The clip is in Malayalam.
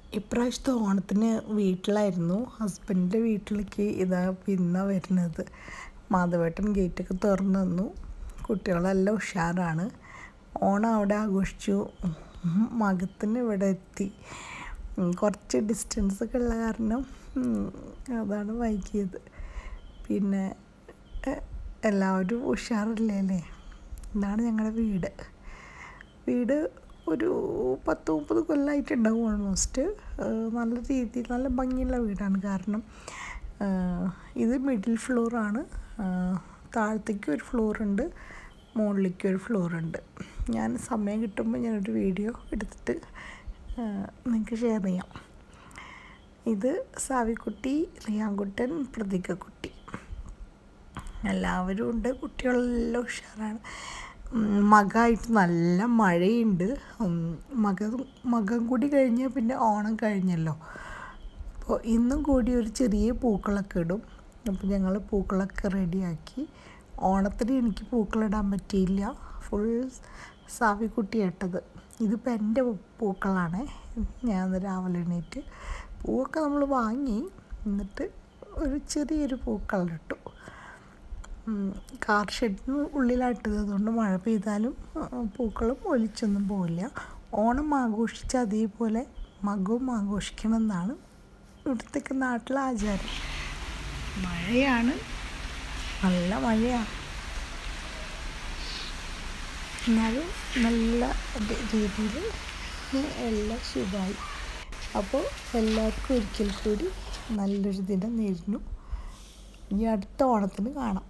ഇപ്രാവശ്യത്തെ ഓണത്തിന് വീട്ടിലായിരുന്നു ഹസ്ബൻഡിൻ്റെ വീട്ടിലേക്ക് ഇതാ പിന്നെ വരുന്നത് മാധവേട്ടൻ ഗേറ്റൊക്കെ തുറന്നു തന്നു കുട്ടികളെല്ലാം ഉഷാറാണ് ഓണം അവിടെ ആഘോഷിച്ചു മകത്തിന് ഇവിടെ എത്തി ഉം, കുറച്ച് ഡിസ്റ്റൻസ് ഒക്കെ ഉള്ള കാരണം ഉം, അതാണ് വൈകിയത് പിന്നെ എ- എല്ലാവരും ഉഷാറില്ലേ അല്ലേ ഇതാണ് ഞങ്ങളുടെ വീട് വീട് ഒരു പത്ത് മുപ്പത് കൊല്ലമായിട്ടുണ്ടാവും ഓൾമോസ്റ്റ് നല്ല രീതിയിൽ നല്ല ഭംഗിയുള്ള വീടാണ് കാരണം ആ, ഇത് മിഡിൽ ഫ്ലോറാണ് താഴത്തേക്ക് ഒരു ഫ്ലോറുണ്ട് മുകളിലേക്ക് ഒരു ഫ്ലോറുണ്ട് ഞാൻ സമയം കിട്ടുമ്പോൾ ഞാനൊരു വീഡിയോ എടുത്തിട്ട് നിങ്ങൾക്ക് ഷെയർ ചെയ്യാം ഇത് സാവിക്കുട്ടി റിയാൻകുട്ടൻ പ്രതികക്കുട്ടി എല്ലാവരും ഉണ്ട് കുട്ടികളെല്ലാം ഉഷാറാണ് ഉം, മകമായിട്ട് നല്ല മഴയുണ്ട് ഉം, മകം മകം കൂടി കഴിഞ്ഞാൽ പിന്നെ ഓണം കഴിഞ്ഞല്ലോ അപ്പോൾ ഇന്നും കൂടി ഒരു ചെറിയ പൂക്കളൊക്കെ ഇടും അപ്പോൾ ഞങ്ങൾ പൂക്കളൊക്കെ റെഡിയാക്കി ഓണത്തിന് എനിക്ക് പൂക്കളിടാൻ പറ്റിയില്ല ഫുൾ സാവിക്കുട്ടി ഇട്ടത് ഇതിപ്പോൾ എൻ്റെ പൂക്കളാണ് ഞാൻ ഇന്ന് രാവിലെ എണീറ്റ് പൂവൊക്കെ നമ്മൾ വാങ്ങി എന്നിട്ട് ഒരു ചെറിയൊരു പൂക്കളിട്ടു ഉം, കാർ ഷെഡിന് ഉള്ളിലായിട്ടത് അതുകൊണ്ട് മഴ പെയ്താലും ആ, പൂക്കളും ഒലിച്ചൊന്നും പോവില്ല ഓണം ആഘോഷിച്ച അതേപോലെ മകവും ആഘോഷിക്കണം എന്നാണ് ഇവിടുത്തേക്ക് നാട്ടിലെ ആചാരം മഴയാണ് നല്ല മഴയാണ് എന്നാലും നല്ല രീതിയിൽ എല്ലാം ശുഭമായി അപ്പോൾ എല്ലാവർക്കും ഒരിക്കൽ കൂടി നല്ലൊരു ദിനം നേരുന്നു ഇനി അടുത്ത ഓണത്തിന് കാണാം